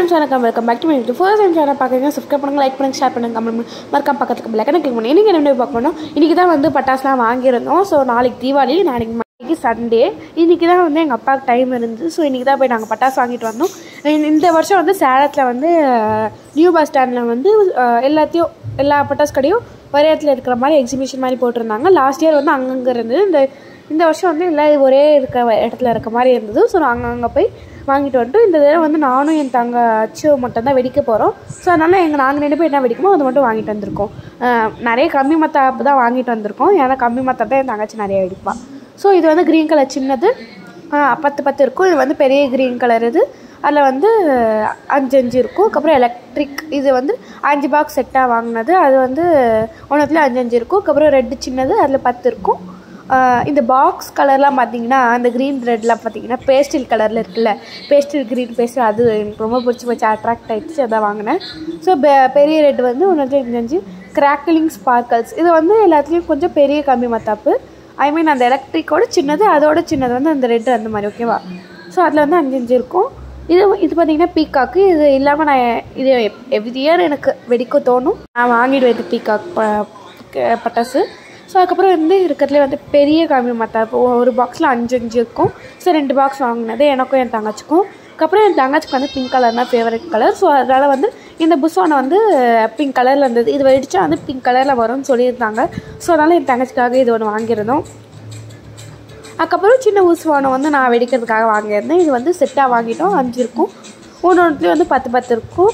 friends வணக்கம் welcome back to my YouTube first time channel பார்க்குறீங்க subscribe பண்ணுங்க like பண்ணுங்க ஷேர் பண்ணுங்க கமெண்ட் பண்ணுங்க மறக்காம பக்கத்துக்கு பிள்ளைக்கான கிளிக் பண்ணி இன்றைக்கி என்ன பார்க்கணும் இன்றைக்கி தான் வந்து பட்டாசுலாம் வாங்கியிருந்தோம் ஸோ நாளைக்கு தீபாவளி நாளைக்கு நாளைக்கு சண்டே இன்றைக்கி தான் வந்து எங்கள் அப்பாவுக்கு டைம் இருந்துச்சு ஸோ இன்றைக்கி தான் போய் நாங்கள் பட்டாசு வாங்கிட்டு வந்தோம் இந்த- இந்த வருஷம் வந்து சேலத்தில் வந்து நியூ பஸ் ஸ்டாண்டில் வந்து அஹ், எல்லாத்தையும் எல்லா பட்டாசு கடையும் ஒரே இடத்துல இருக்கிற மாதிரி எக்ஸிபிஷன் மாதிரி போட்டிருந்தாங்க லாஸ்ட் இயர் வந்து அங்கங்கே இருந்தது இந்த இந்த வருஷம் வந்து எல்லாம் ஒரே இருக்க இடத்துல இருக்க மாதிரி இருந்தது ஸோ நாங்கள் அங்கே போய் வாங்கிட்டு வந்துட்டு இந்த தடவை வந்து நானும் என் தங்க அச்சு மட்டும் தான் வெடிக்க போகிறோம் ஸோ அதனால் எங்கள் நாங்கள் ரெண்டு பேர் என்ன வெடிக்குமோ அது மட்டும் வாங்கிட்டு வந்திருக்கோம் அஹ் நிறைய கம்மி மத்தாப்பு தான் வாங்கிட்டு வந்திருக்கோம் ஏன்னா கம்மி மத்தாப்பு தான் என் தங்கச்சி நிறைய வெடிப்பாள் ஸோ இது வந்து க்ரீன் கலர் சின்னது அஹ் பத்து பத்து இருக்கும் இது வந்து பெரிய க்ரீன் கலர் இது அதில் வந்து அஞ்சு அஞ்சு இருக்கும் அதுக்கப்புறம் எலக்ட்ரிக் இது வந்து அஞ்சு பாக்ஸ் செட்டாக வாங்கினது அது வந்து ஒன்றுத்துல அஞ்சு அஞ்சு இருக்கும் அதுக்கப்புறம் ரெட்டு சின்னது அதில் பத்து இருக்கும் ஆஹ் இந்த பாக்ஸ் கலர்லாம் பார்த்தீங்கன்னா அந்த க்ரீன் ரெட்லாம் பார்த்தீங்கன்னா பேஸ்டில் கலரில் இருக்குல்ல பேஸ்டில் க்ரீன் பேஸ்டில் அது எனக்கு ரொம்ப பிடிச்சி போச்சு அட்ராக்ட் ஆகிடுச்சு அதான் வாங்கினேன் ஸோ பெரிய ரெட் வந்து ஒன்று அஞ்சு அஞ்சு கிராக்கிளிங் ஸ்பார்க்கல்ஸ் இது வந்து எல்லாத்துலேயும் கொஞ்சம் பெரிய கம்மி மத்தாப்பு ஐ மீன் அந்த எலக்ட்ரிக்கோட சின்னது அதோட சின்னது வந்து அந்த ரெட் அந்த மாதிரி ஓகேவா ஸோ அதில் வந்து அஞ்சு அஞ்சு இருக்கும் இது இது பார்த்தீங்கன்னா பீக்காக்கு இது இல்லாமல் நான் இது எவ்ரி இயர் எனக்கு வெடிக்க தோணும் நான் வாங்கிடுவேன் இது பீக்காக் ப- க- பட்டாசு ஸோ அதுக்கப்புறம் வந்து இருக்கிறதுலே வந்து பெரிய கம்மி மத்தாப்பு ஒரு பாக்ஸில் அஞ்சு அஞ்சு இருக்கும் ஸோ ரெண்டு பாக்ஸ் வாங்கினது எனக்கும் என் தங்கச்சிக்கும் அதுக்கப்புறம் என் தங்கச்சிக்கு வந்து பிங்க் கலர் தான் ஃபேவரட் கலர் ஸோ அதனால் வந்து இந்த புஸ்வானை வந்து பிங்க் கலரில் இருந்தது இது வெடிச்சா வந்து பிங்க் கலரில் வரும்னு சொல்லியிருந்தாங்க ஸோ அதனால் என் தங்கச்சிக்காக இது ஒன்று வாங்கியிருந்தோம் அதுக்கப்புறம் சின்ன ஊசுவானம் வந்து நான் வெடிக்கிறதுக்காக வாங்கியிருந்தேன் இது வந்து செட்டாக வாங்கிட்டோம் அஞ்சு இருக்கும் ஒன்று ஒன்றுலேயும் வந்து பத்து பத்து இருக்கும்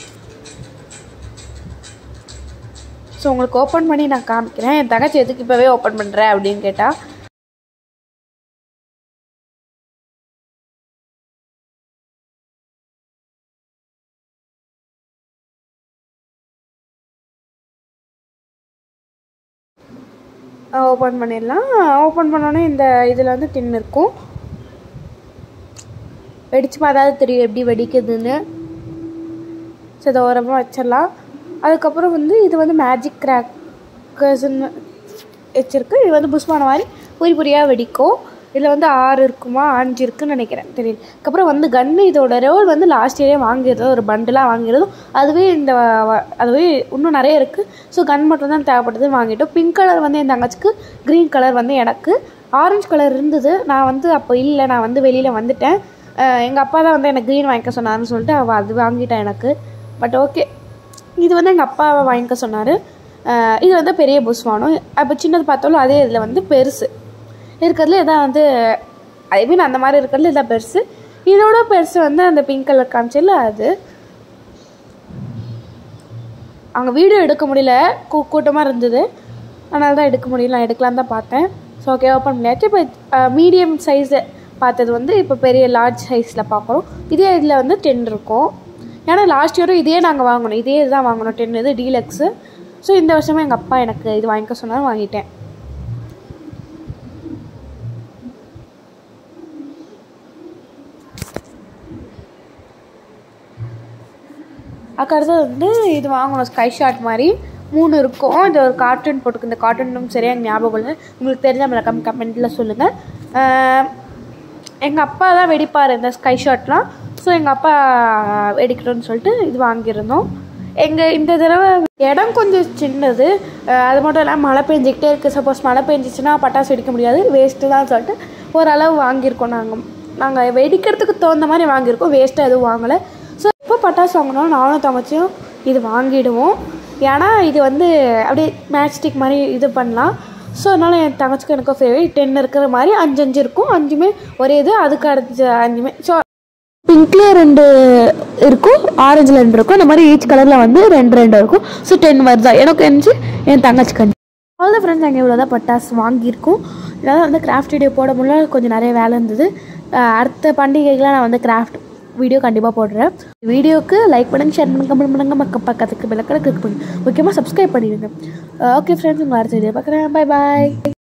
ஸோ உங்களுக்கு ஓப்பன் பண்ணி நான் காமிக்கிறேன் என் தங்கச்சி எதுக்கு இப்போவே ஓப்பன் பண்ணுறேன் அப்படின்னு கேட்டால் ஓப்பன் பண்ணிடலாம் ஓப்பன் பண்ணோன்னே இந்த இதில் வந்து டின் இருக்கும் வெடிச்சு பார்த்தாது தெரியும் எப்படி வெடிக்குதுன்னு ஸோ இதை ஓரமாக வச்சிடலாம் அதுக்கப்புறம் வந்து இது வந்து மேஜிக் கிராக்கர்ஸ்ன்னு வச்சுருக்கு இது வந்து புஷ்பான மாதிரி பொறி பொரியாக வெடிக்கும் இதில் வந்து ஆறு இருக்குமா அஞ்சு இருக்குன்னு நினைக்கிறேன் தெரியல அதுக்கப்புறம் வந்து கன்று இதோட ரோல் வந்து லாஸ்ட் இயரே வாங்கிடுறது ஒரு பண்டிலாக வாங்கிடுறதும் அதுவே இந்த வ- வ- அதுவே இன்னும் நிறைய இருக்குது ஸோ கன் மட்டும் தான் தேவைப்படுது வாங்கிட்டோம் பிங்க் கலர் வந்து என் தங்கச்சிக்கு க்ரீன் கலர் வந்து எனக்கு ஆரஞ்சு கலர் இருந்தது நான் வந்து அப்போ இல்லை நான் வந்து வெளியில் வந்துட்டேன் எங்கள் அப்பா தான் வந்து எனக்கு க்ரீன் வாங்கிக்க சொன்னாருன்னு சொல்லிட்டு அவள் அது வாங்கிட்டேன் எனக்கு பட் ஓகே இது வந்து எங்கள் அப்பாவை வாங்கிக்க சொன்னார் இது வந்து பெரிய புஸ்வானம் அப்போ சின்னது பார்த்தாலும் அதே இதில் வந்து பெருசு இருக்கிறதுல இதான் வந்து ஐ மீன் அந்த மாதிரி இருக்கிறதுல இதான் பெருசு இதோட பெருசு வந்து அந்த பிங்க் கலர் காமிச்சல அது அங்கே வீடியோ எடுக்க முடியல கூ கூட்டமாக இருந்தது அதனால தான் எடுக்க முடியல நான் எடுக்கலாம் தான் பார்த்தேன் ஸோ ஓகே ஓப்பன் பண்ணியாச்சு இப்போ மீடியம் சைஸு பார்த்தது வந்து இப்போ பெரிய லார்ஜ் சைஸில் பார்க்குறோம் இதே இதில் வந்து டென் இருக்கும் ஏன்னா லாஸ்ட் இயரும் இதே நாங்கள் வாங்கணும் இதே இதுதான் வாங்கணும் டென் இது டீலக்ஸு ஸோ இந்த வருஷமும் எங்கள் அப்பா எனக்கு இது வாங்கிக்க சொன்னாலும் வாங்கிட்டேன் அதுக்கடுத்தது வந்து இது வாங்கணும் ஸ்கை ஷாட் மாதிரி மூணு இருக்கும் இது ஒரு கார்ட்டூன் போட்டுருக்கு இந்த கார்ட்டூனும் சரியாக எனக்கு ஞாபகம் இல்லை உங்களுக்கு தெரிஞ்ச மறக்காம கமெண்ட்டில் சொல்லுங்கள் எங்கள் அப்பா தான் வெடிப்பார் இந்த ஸ்கை ஷாட்லாம் ஸோ எங்கள் அப்பா வெடிக்கணும்னு சொல்லிட்டு இது வாங்கியிருந்தோம் எங்கள் இந்த தடவை இடம் கொஞ்சம் சின்னது அஹ் அது மட்டும் இல்லாமல் மழை பெஞ்சிக்கிட்டே இருக்குது சப்போஸ் மழை பெஞ்சிச்சுன்னா பட்டாசு வெடிக்க முடியாது வேஸ்ட்டு தான் சொல்லிட்டு ஓரளவு வாங்கியிருக்கோம் நாங்கள் நாங்கள் வெடிக்கிறதுக்கு தகுந்த மாதிரி வாங்கியிருக்கோம் வேஸ்ட்டாக எதுவும் வாங்கலை ஸோ எப்போ பட்டாசு வாங்கினாலும் நானும் தங்கச்சியும் இது வாங்கிடுவோம் ஏன்னா இது வந்து அப்படியே மேட்ச் ஸ்டிக் மாதிரி இது பண்ணலாம் ஸோ அதனால் என் தங்கச்சிக்கு எனக்கும் ஃபேவரட் டென் இருக்கிற மாதிரி அஞ்சு அஞ்சு இருக்கும் அஞ்சுமே ஒரே இது அதுக்கு அடுத்த அஞ்சுமே ஸோ பிங்க்ல ரெண்டு இருக்கும் ஆரஞ்சில் ரெண்டு இருக்கும் இந்த மாதிரி ஈச் கலரில் வந்து ரெண்டு ரெண்டு இருக்கும் ஸோ டென் வருதா எனக்கு அஞ்சு என் தங்கச்சிக்கு அஞ்சு அவ்வளோ ஃப்ரெண்ட்ஸ் நாங்கள் இவ்வளோ தான் பட்டாசு வாங்கியிருக்கோம் இதெல்லாம் வந்து கிராஃப்ட் வீடியோ போட முடியல கொஞ்சம் நிறைய வேலை இருந்தது அஹ் அடுத்த பண்டிகைக்கெலாம் நான் வந்து கிராஃப்ட் வீடியோ கண்டிப்பாக போடுறேன் வீடியோக்கு லைக் பண்ணுங்க ஷேர் பண்ணுங்க கமெண்ட் பண்ணுங்க மக்க பக்கத்துக்கு பெல்லக்கடை கிளிக் பண்ணுங்க முக்கியமாக சப்ஸ்கிரைப் பண்ணிடுங்க ஓகே ஃப்ரெண்ட்ஸ் உங்கள் அடுத்த வீடியோ பார்க்குறேன் பை பாய்